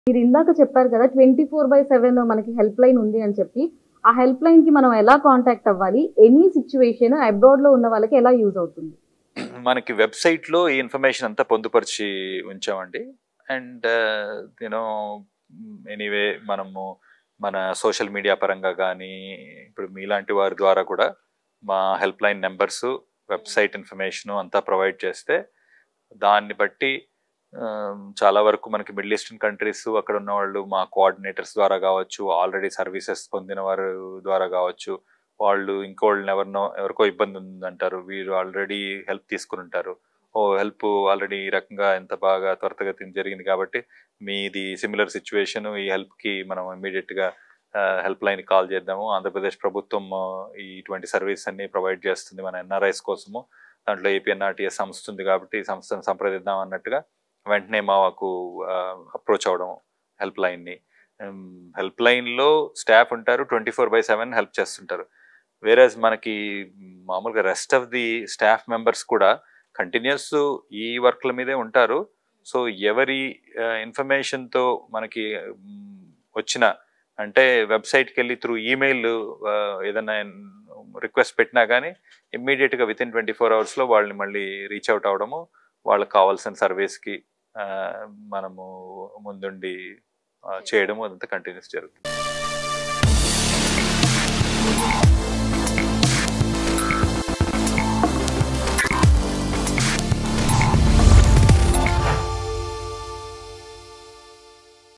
మీరు ఇందాక చెప్పారు కదా ట్వంటీ ఫోర్ బై సెవెన్ మనకి హెల్ప్ లైన్ ఉంది అని చెప్పి ఆ హెల్ప్ లైన్ కి మనం ఎలా కాంటాక్ట్ అవ్వాలి ఎనీ సిచ్యువేషన్ అబ్రాడ్ లో ఉన్న వాళ్ళకి ఎలా యూజ్ అవుతుంది మనకి వెబ్సైట్లో ఈ ఇన్ఫర్మేషన్ అంతా పొందుపరిచి ఉంచామండి అండ్ యూనో ఎనీవే మనము మన సోషల్ మీడియా పరంగా కానీ ఇప్పుడు మీలాంటి వారి ద్వారా కూడా మా help line numbers website information అంతా ప్రొవైడ్ చేస్తే దాన్ని బట్టి ఆ, చాలా వరకు మనకి మిడిల్ ఈస్టర్న్ కంట్రీస్ అక్కడ ఉన్న వాళ్ళు మా కోఆర్డినేటర్స్ ద్వారా కావచ్చు ఆల్రెడీ సర్వీసెస్ పొందిన వారి ద్వారా కావచ్చు వాళ్ళు ఇంకోళ్ళని ఎవరినో ఎవరికో ఇబ్బంది ఉందంటారు వీరు ఆల్రెడీ హెల్ప్ తీసుకుని ఉంటారు ఓ హెల్ప్ ఆల్రెడీ ఈ రకంగా ఎంత బాగా త్వరితగతిన జరిగింది కాబట్టి మీది సిమిలర్ సిచ్యువేషన్ ఈ హెల్ప్కి మనం ఇమీడియట్గా హెల్ప్ లైన్ కాల్ చేద్దాము ఆంధ్రప్రదేశ్ ప్రభుత్వం ఆ, ఈ ఇటువంటి సర్వీస్ అన్ని ప్రొవైడ్ చేస్తుంది మన ఎన్ఆర్ఐస్ కోసము దాంట్లో ఏపీఎన్ఆర్టీఎస్ సంస్థ ఉంది కాబట్టి ఈ సంస్థను సంప్రదిద్దాం అన్నట్టుగా వెంటనే మాకు అప్రోచ్ అవ్వడం హెల్ప్ లైన్ని హెల్ప్ లైన్లో స్టాఫ్ ఉంటారు twenty four by seven help చేస్తుంటారు వేరేజ్ మనకి మామూలుగా rest of the staff members కూడా కంటిన్యూస్ ఈ వర్క్ల మీదే ఉంటారు సో ఎవరి ఇన్ఫర్మేషన్తో మనకి మ్, వచ్చిన అంటే వెబ్సైట్కి వెళ్ళి త్రూ ఈమెయిల్ ఏదైనా రిక్వెస్ట్ పెట్టినా కానీ ఇమ్మీడియట్గా విత్ ఇన్ ట్వంటీ ఫోర్ అవర్స్లో వాళ్ళని మళ్ళీ రీచ్ అవుట్ అవడము వాళ్ళకి కావాల్సిన సర్వీస్కి మనము ముందుండి ఆ, చేయడము అదంతా కంటిన్యూస్ జరుగుతుంది